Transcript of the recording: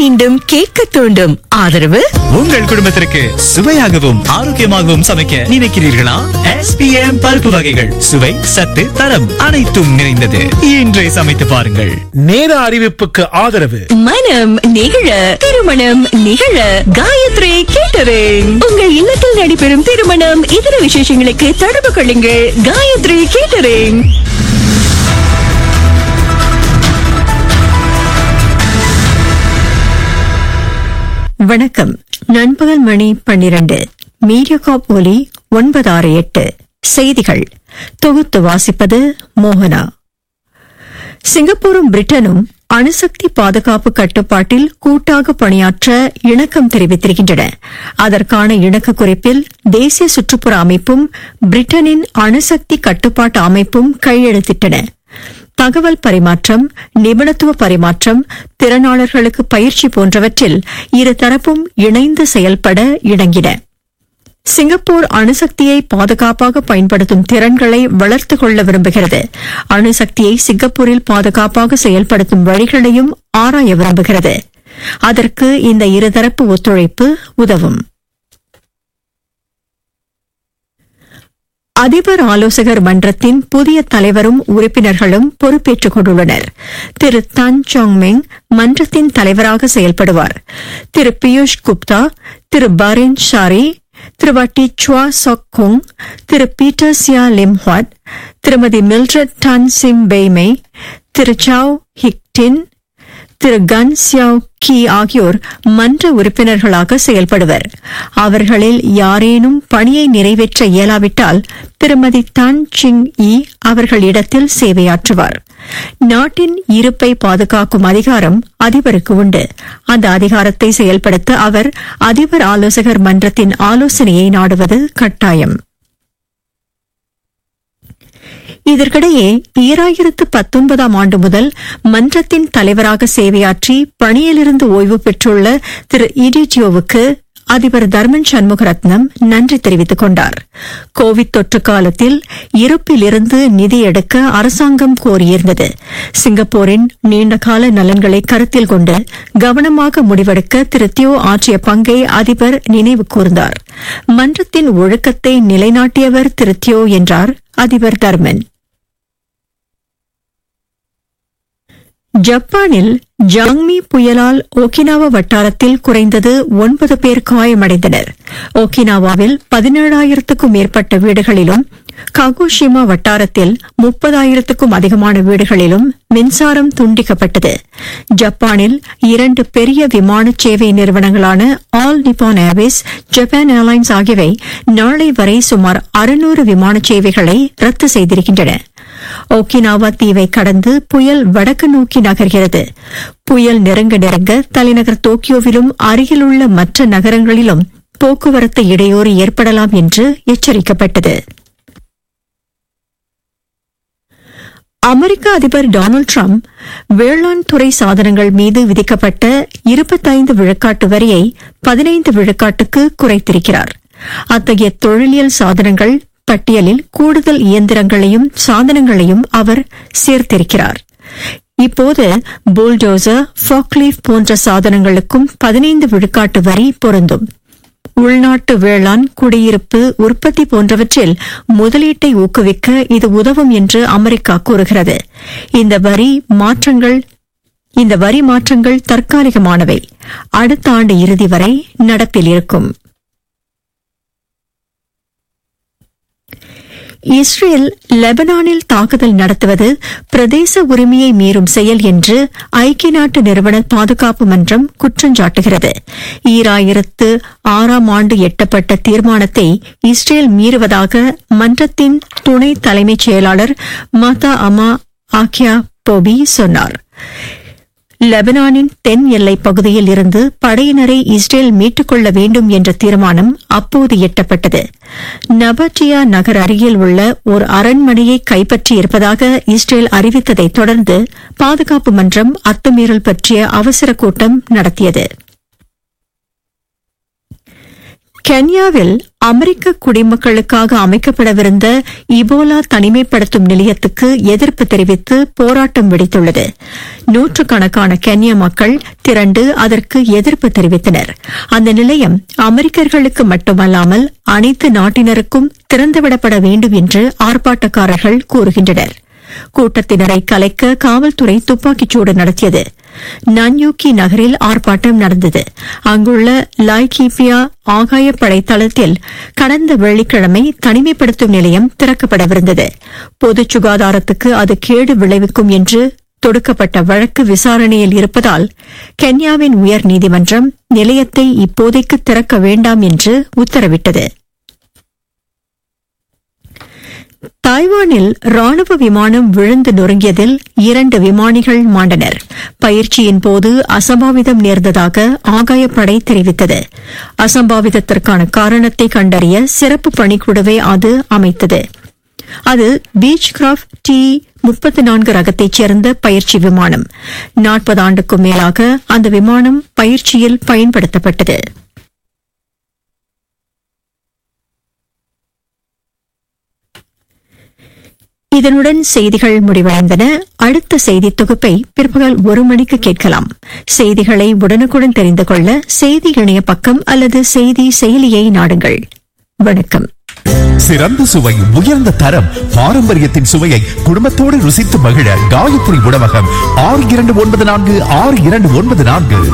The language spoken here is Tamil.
மீண்டும் கேட்க தூண்டும் ஆதரவு உங்கள் குடும்பத்திற்கு சுவையாகவும் ஆரோக்கியமாகவும் சமைக்க நினைக்கிறீர்களா SPM பருப்பு வகைகள் சுவை சத்து தரம் அனைத்தும் நிறைந்தது இன்றே சமைத்து பாருங்கள் நேர அறிவிப்புக்கு ஆதரவு மனம் நிகழ திருமணம் நிகழ காயத்ரி கேட்டரிங் உங்கள் இல்லத்தில் நடைபெறும் திருமணம் இதர விசேஷங்களுக்கு தொடர்பு கொள்ளுங்கள் காயத்ரி கேட்டரிங் வணக்கம் நண்பகல் மணி பன்னிரண்டு மீடியாகாப் ஒலி ஒன்பது ஆறு எட்டு செய்திகள் தொகுத்து வாசிப்பது மோகனா சிங்கப்பூரும் பிரிட்டனும் அணுசக்தி பாதுகாப்பு கட்டுப்பாட்டில் கூட்டாக பணியாற்ற இணக்கம் தெரிவித்திருக்கின்றன அதற்கான இணக்க குறிப்பில் தேசிய சுற்றுப்புற அமைப்பும் பிரிட்டனின் அணுசக்தி கட்டுப்பாட்டு அமைப்பும் கையெழுத்திட்டன தகவல் பரிமாற்றம் நிபுணத்துவ பரிமாற்றம் திறனாளர்களுக்கு பயிற்சி போன்றவற்றில் இரு தரப்பும் இணைந்து செயல்பட இணங்கின சிங்கப்பூர் அணுசக்தியை பாதுகாப்பாக பயன்படுத்தும் திறன்களை வளர்த்துக் கொள்ள விரும்புகிறது அணுசக்தியை சிங்கப்பூரில் பாதுகாப்பாக செயல்படுத்தும் வழிகளையும் ஆராய விரும்புகிறது அதற்கு இந்த இருதரப்பு ஒத்துழைப்பு உதவும் அதிபர் ஆலோசகர் மன்றத்தின் புதிய தலைவரும் உறுப்பினர்களும் பொறுப்பேற்றுக் கொண்டுள்ளனர் திரு தன் சாங்மெங் மன்றத்தின் தலைவராக செயல்படுவார் திரு பியூஷ் குப்தா திரு பாரின் ஷாரி திருவாட்டி சுவா சொக் குங் திரு பீட்டர் சியா லிம்ஹாட் திருமதி மில்ட்ரட் டான் சிம் பெய்மே திரு சாவ் ஹிக்டின் திரு கன் சியாவ் கி ஆகியோர் மன்ற உறுப்பினர்களாக செயல்படுவர் அவர்களில் யாரேனும் பணியை நிறைவேற்ற இயலாவிட்டால் திருமதி தான் சிங் இ அவர்கள் இடத்தில் சேவையாற்றுவார் நாட்டின் இருப்பை பாதுகாக்கும் அதிகாரம் அதிபருக்கு உண்டு அந்த அதிகாரத்தை செயல்படுத்த அவர் அதிபர் ஆலோசகர் மன்றத்தின் ஆலோசனையை நாடுவது கட்டாயம் இதற்கிடையே ஈராயிரத்து பத்தொன்பதாம் ஆண்டு முதல் மன்றத்தின் தலைவராக சேவையாற்றி பணியிலிருந்து ஓய்வு பெற்றுள்ள திரு இடிடியோவுக்கு அதிபர் தர்மன் சண்முகரத்னம் நன்றி தெரிவித்துக் கொண்டார் கோவிட் தொற்று காலத்தில் இருப்பிலிருந்து நிதி எடுக்க அரசாங்கம் கோரியிருந்தது சிங்கப்பூரின் நீண்டகால நலன்களை கருத்தில் கொண்டு கவனமாக முடிவெடுக்க திரு தியோ ஆற்றிய பங்கை அதிபர் நினைவு கூர்ந்தார் மன்றத்தின் ஒழுக்கத்தை நிலைநாட்டியவர் திரு தியோ என்றார் அதிபர் தர்மன் ஜப்பானில் ஜாங்மி புயலால் ஓகினாவா வட்டாரத்தில் குறைந்தது ஒன்பது பேர் காயமடைந்தனர் ஓகினாவாவில் பதினேழாயிரத்துக்கும் மேற்பட்ட வீடுகளிலும் ககுஷிமா வட்டாரத்தில் முப்பதாயிரத்துக்கும் அதிகமான வீடுகளிலும் மின்சாரம் துண்டிக்கப்பட்டது ஜப்பானில் இரண்டு பெரிய விமான சேவை நிறுவனங்களான All Nippon Airways Japan Airlines ஆகியவை நாளை வரை சுமார் அறுநூறு விமான சேவைகளை ரத்து செய்திருக்கின்றன ஓகினாவா தீவை கடந்து புயல் வடக்கு நோக்கி நகர்கிறது புயல் நெருங்க நெருங்க தலைநகர் டோக்கியோவிலும் அருகிலுள்ள மற்ற நகரங்களிலும் போக்குவரத்து இடையூறு ஏற்படலாம் என்று எச்சரிக்கப்பட்டது அமெரிக்க அதிபர் டொனால்டு டிரம்ப் வேளாண் துறை சாதனங்கள் மீது விதிக்கப்பட்ட இருபத்தைந்து விழுக்காட்டு வரியை பதினைந்து விழுக்காட்டுக்கு குறைத்திருக்கிறார் அத்தகைய தொழிலியல் சாதனங்கள் பட்டியலில் கூடுதல் இயந்திரங்களையும் சாதனங்களையும் அவர் சேர்த்திருக்கிறார் இப்போது புல்டோசர் ஃபாக்லீஃப் போன்ற சாதனங்களுக்கும் பதினைந்து விழுக்காட்டு வரி பொருந்தும் உள்நாட்டு வேளாண் குடியிருப்பு உற்பத்தி போன்றவற்றில் முதலீட்டை ஊக்குவிக்க இது உதவும் என்று அமெரிக்கா கூறுகிறது இந்த வரி மாற்றங்கள் இந்த வரி மாற்றங்கள் தற்காலிகமானவை அடுத்த ஆண்டு இறுதி வரை நடப்பில் இருக்கும் இஸ்ரேல் லெபனானில் தாக்குதல் நடத்துவது பிரதேச உரிமையை மீறும் செயல் என்று ஐக்கிய நாட்டு நிறுவன பாதுகாப்பு மன்றம் குற்றஞ்சாட்டுகிறது ஈராயிரத்து ஆறாம் ஆண்டு எட்டப்பட்ட தீர்மானத்தை இஸ்ரேல் மீறுவதாக மன்றத்தின் துணை தலைமைச் செயலாளர் மதா அமா ஆக்கியா போபி சொன்னார் லெபனானின் தென் எல்லைப் பகுதியில் இருந்து படையினரை இஸ்ரேல் மீட்டுக் கொள்ள வேண்டும் என்ற தீர்மானம் அப்போது எட்டப்பட்டது நபட்டியா நகர் அருகில் உள்ள ஒரு அரண்மனையை கைப்பற்றியிருப்பதாக இஸ்ரேல் அறிவித்ததை தொடர்ந்து பாதுகாப்பு மன்றம் அத்துமீறல் பற்றிய அவசர கூட்டம் நடத்தியது கென்யாவில் அமெரிக்க குடிமக்களுக்காக அமைக்கப்படவிருந்த இபோலா தனிமைப்படுத்தும் நிலையத்துக்கு எதிர்ப்பு தெரிவித்து போராட்டம் வெடித்துள்ளது நூற்றுக்கணக்கான கென்யா மக்கள் திரண்டு அதற்கு எதிர்ப்பு தெரிவித்தனர் அந்த நிலையம் அமெரிக்கர்களுக்கு மட்டுமல்லாமல் அனைத்து நாட்டினருக்கும் திறந்துவிடப்பட வேண்டும் என்று ஆர்ப்பாட்டக்காரர்கள் கூறுகின்றனர் கூட்டத்தினரை கலைக்க காவல்துறை துப்பாக்கிச்சூடு நடத்தியது நன்யூக்கி நகரில் ஆர்ப்பாட்டம் நடந்தது அங்குள்ள லாய்கீபியா ஆகாயப்படை தளத்தில் கடந்த வெள்ளிக்கிழமை தனிமைப்படுத்தும் நிலையம் திறக்கப்படவிருந்தது பொது சுகாதாரத்துக்கு அது கேடு விளைவிக்கும் என்று தொடுக்கப்பட்ட வழக்கு விசாரணையில் இருப்பதால் கென்யாவின் உயர் நீதிமன்றம் நிலையத்தை இப்போதைக்கு திறக்க வேண்டாம் என்று உத்தரவிட்டது தாய்வானில் ராணுவ விமானம் விழுந்து நொறுங்கியதில் இரண்டு விமானிகள் மாண்டனர் பயிற்சியின் போது அசம்பாவிதம் நேர்ந்ததாக ஆகாயப்படை தெரிவித்தது அசம்பாவிதத்திற்கான காரணத்தை கண்டறிய சிறப்பு பணிக்குழுவை அது அமைத்தது அது பீச் கிராஃப்ட் டி முப்பத்தி நான்கு ரகத்தைச் சேர்ந்த பயிற்சி விமானம் நாற்பது ஆண்டுக்கும் மேலாக அந்த விமானம் பயிற்சியில் பயன்படுத்தப்பட்டது இதனுடன் செய்திகள் முடிவடைந்தன அடுத்த செய்தி தொகுப்பை பிற்பகல் ஒரு மணிக்கு கேட்கலாம் செய்திகளை உடனுக்குடன் தெரிந்து கொள்ள செய்தி இணைய பக்கம் அல்லது செய்தி செயலியை நாடுங்கள் வணக்கம் சிறந்த சுவை உயர்ந்த தரம் பாரம்பரியத்தின் சுவையை குடும்பத்தோடு ருசித்து மகிழ காயத்ரி உணவகம் ஆறு இரண்டு ஒன்பது நான்கு ஆறு இரண்டு ஒன்பது நான்கு